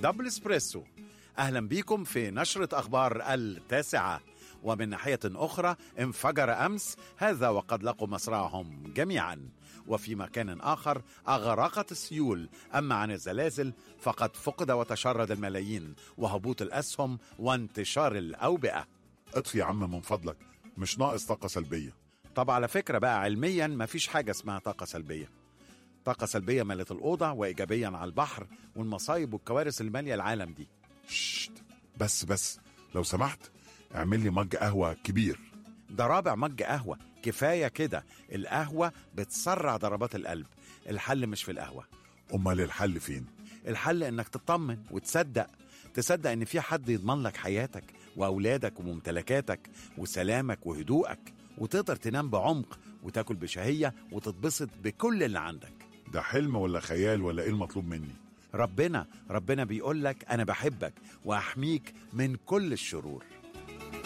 دبل اسبريسو أهلا بيكم في نشرة أخبار التاسعة ومن ناحية أخرى انفجر أمس هذا وقد لقوا مصرعهم جميعا وفي مكان آخر أغرقت السيول أما عن الزلازل فقد فقد وتشرد الملايين وهبوط الأسهم وانتشار الأوبئة اطفي يا عم من فضلك مش ناقص طاقة سلبية طب على فكرة بقى علميا مفيش حاجة اسمها طاقة سلبية طاقة سلبية مالت الأوضة وإيجابيا على البحر والمصايب والكوارث اللي مالية العالم دي شت بس بس لو سمحت اعمل لي مج قهوة كبير ده رابع مج قهوة كفاية كده القهوة بتسرع ضربات القلب الحل مش في القهوة أمال الحل فين؟ الحل انك تطمن وتصدق تصدق ان في حد يضمن لك حياتك واولادك وممتلكاتك وسلامك وهدوءك وتقدر تنام بعمق وتاكل بشهية وتتبسط بكل اللي عندك ده حلم ولا خيال ولا ايه المطلوب مني؟ ربنا ربنا بيقول لك انا بحبك واحميك من كل الشرور